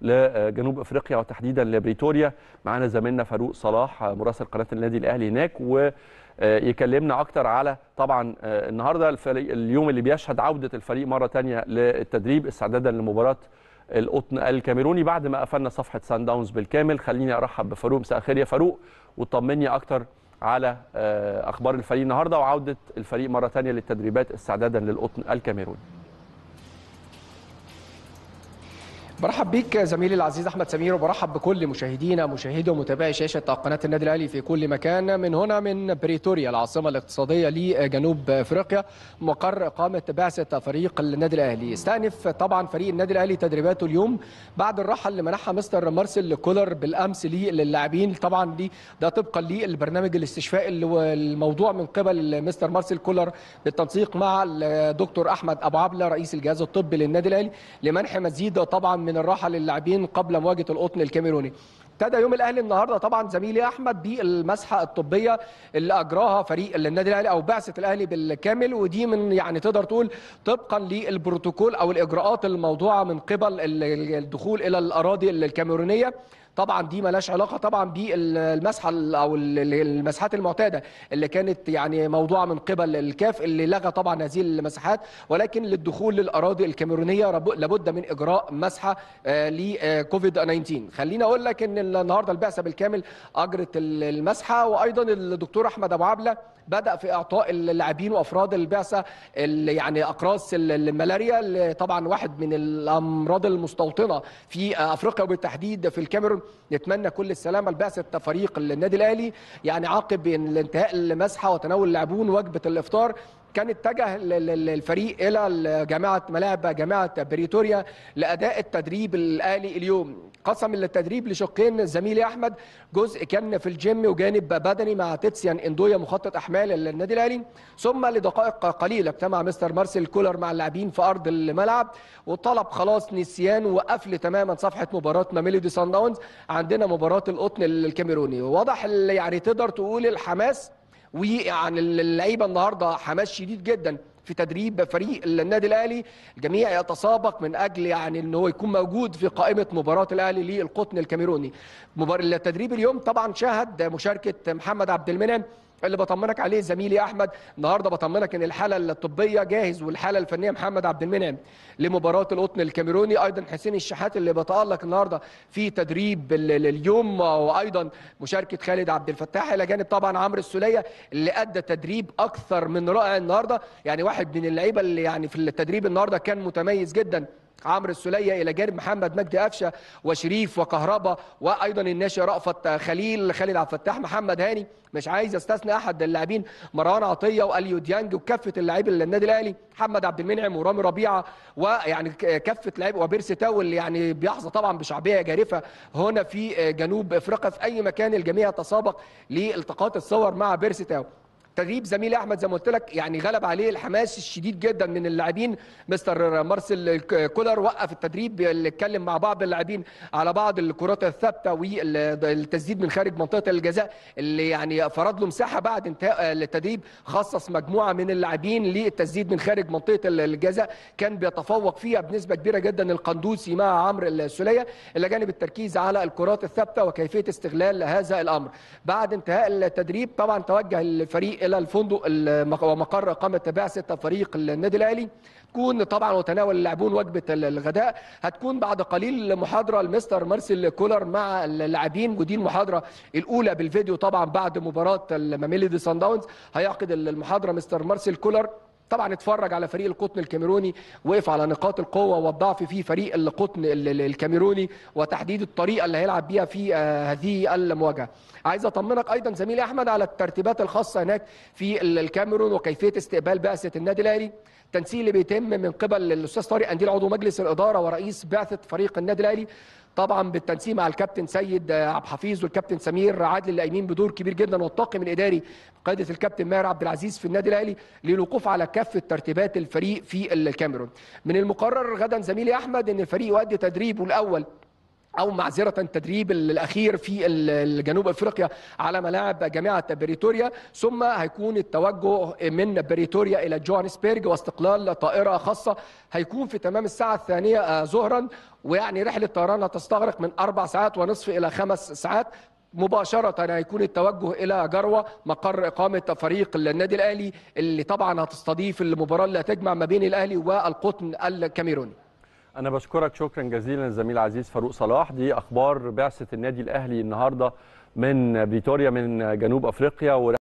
لجنوب افريقيا وتحديدا لبريتوريا معانا زميلنا فاروق صلاح مراسل قناه النادي الاهلي هناك ويكلمنا اكتر على طبعا النهارده الفريق اليوم اللي بيشهد عوده الفريق مره ثانيه للتدريب استعدادا لمباراه القطن الكاميروني بعد ما قفلنا صفحه سان داونز بالكامل خليني ارحب بفاروق مساء الخير يا فاروق وطمني اكتر على اخبار الفريق النهارده وعوده الفريق مره ثانيه للتدريبات استعدادا للقطن الكاميروني برحب بيك زميلي العزيز احمد سمير وبرحب بكل مشاهدينا مشاهدي ومتابعي شاشه قناه النادي الاهلي في كل مكان من هنا من بريتوريا العاصمه الاقتصاديه لجنوب افريقيا مقر اقامه بعثه فريق النادي الاهلي استأنف طبعا فريق النادي الاهلي تدريباته اليوم بعد الراحه اللي منحها مستر مارسيل كولر بالامس للاعبين طبعا دي ده طبقا للبرنامج الاستشفائي اللي هو الموضوع من قبل مستر مارسيل كولر بالتنسيق مع الدكتور احمد ابو عبله رئيس الجهاز الطبي للنادي الاهلي لمنح مزيد طبعا من الراحه للاعبين قبل مواجهه القطن الكاميروني ابتدى يوم الاهلي النهارده طبعا زميلي احمد بالمسحه الطبيه اللي اجراها فريق النادي الاهلي او بعثه الاهلي بالكامل ودي من يعني تقدر تقول طبقا للبروتوكول او الاجراءات الموضوعه من قبل الدخول الى الاراضي الكاميرونيه طبعا دي ملاش علاقه طبعا بالمسحه او المسحات المعتاده اللي كانت يعني موضوعه من قبل الكاف اللي لغى طبعا هذه المساحات ولكن للدخول للاراضي الكاميرونيه لابد من اجراء مسحه لكوفيد 19 خليني اقول لك ان النهارده البعثه بالكامل اجرت المسحه وايضا الدكتور احمد ابو عبله بدا في اعطاء اللاعبين وافراد البعثه يعني اقراص الملاريا اللي طبعا واحد من الامراض المستوطنه في افريقيا وبالتحديد في الكاميرون نتمنى كل السلامه لبعثه فريق النادي الاهلي يعني عقب انتهاء المسحه وتناول اللاعبون وجبه الافطار كان اتجه الفريق الى جامعه ملاعب جامعه بريتوريا لاداء التدريب الالي اليوم قسم التدريب لشقين زميلي احمد جزء كان في الجيم وجانب بدني مع تيتسيان اندويا مخطط احمال النادي الاهلي ثم لدقائق قليله اجتمع مستر مارسيل كولر مع اللاعبين في ارض الملعب وطلب خلاص نسيان وقفل تماما صفحه مباراه ميلودي سان داونز عندنا مباراه القطن الكاميروني واضح يعني تقدر تقول الحماس وعن اللعيبه النهارده حماس شديد جدا في تدريب فريق النادي الاهلي الجميع يتسابق من اجل يعني ان هو يكون موجود في قائمه مباراه الاهلي للقطن الكاميروني التدريب اليوم طبعا شهد مشاركه محمد عبد المنعم اللي بطمنك عليه زميلي احمد النهارده بطمنك ان الحاله الطبيه جاهز والحاله الفنيه محمد عبد المنعم لمباراه القطن الكاميروني ايضا حسين الشحات اللي بتالق النهارده في تدريب اليوم وايضا مشاركه خالد عبد الفتاح الى جانب طبعا عمرو السوليه اللي ادى تدريب اكثر من رائع النهارده يعني واحد من اللعيبه اللي يعني في التدريب النهارده كان متميز جدا عمرو السوليه الى جانب محمد مجدي قفشه وشريف وكهربا وايضا الناشئ رأفت خليل خالد عبد الفتاح محمد هاني مش عايز استثنى احد اللاعبين مروان عطيه واليو ديانج وكافه اللاعبين النادي الاهلي محمد عبد المنعم ورامي ربيعه ويعني كافه لاعب وبيرسي تاو اللي يعني بيحظى طبعا بشعبيه جارفه هنا في جنوب افريقيا في اي مكان الجميع يتسابق لالتقاط الصور مع بيرسي تاو تدريب زميلي احمد زي ما قلت لك يعني غلب عليه الحماس الشديد جدا من اللاعبين مستر مارسيل كولر وقف التدريب اللي اتكلم مع بعض اللاعبين على بعض الكرات الثابته والتسديد من خارج منطقه الجزاء اللي يعني فرض له مساحه بعد انتهاء التدريب خصص مجموعه من اللاعبين للتسديد من خارج منطقه الجزاء كان بيتفوق فيها بنسبه كبيره جدا القندوسي مع عمرو السوليه الى جانب التركيز على الكرات الثابته وكيفيه استغلال هذا الامر بعد انتهاء التدريب طبعا توجه الفريق الى الفندق ومقر اقامه بعثه فريق النادي الاهلي تكون طبعا وتناول اللاعبون وجبه الغداء هتكون بعد قليل محاضره المستر مارسيل كولر مع اللاعبين ودي المحاضره الاولى بالفيديو طبعا بعد مباراه الماميلودي سان داونز هيعقد المحاضره مستر مارسيل كولر طبعا اتفرج على فريق القطن الكاميروني وقف على نقاط القوه والضعف في فريق القطن الكاميروني وتحديد الطريقه اللي هيلعب بيها في هذه المواجهه عايز اطمنك ايضا زميلي احمد على الترتيبات الخاصه هناك في الكاميرون وكيفيه استقبال بعثه النادي الاهلي التنسيق اللي بيتم من قبل الاستاذ طارق انديل عضو مجلس الاداره ورئيس بعثه فريق النادي الاهلي طبعا بالتنسيق مع الكابتن سيد عبد الحفيظ والكابتن سمير عادل اللي قايمين بدور كبير جدا والطاقم الاداري قياده الكابتن ماهر عبد العزيز في النادي الاهلي للوقوف على كافه ترتيبات الفريق في الكاميرون من المقرر غدا زميلي احمد ان الفريق يؤدي تدريبه الاول او معذره التدريب الاخير في جنوب افريقيا على ملاعب جامعه بريتوريا ثم هيكون التوجه من بريتوريا الى جوهانسبرج واستقلال طائره خاصه هيكون في تمام الساعه الثانيه ظهرا ويعني رحله طيران هتستغرق من اربع ساعات ونصف الى خمس ساعات مباشرة هيكون التوجه إلى جروة مقر إقامة فريق النادي الأهلي اللي طبعا هتستضيف المباراة اللي هتجمع ما بين الأهلي والقطن الكاميروني أنا بشكرك شكرا جزيلا الزميل العزيز فاروق صلاح دي أخبار بعثة النادي الأهلي النهاردة من بريتوريا من جنوب أفريقيا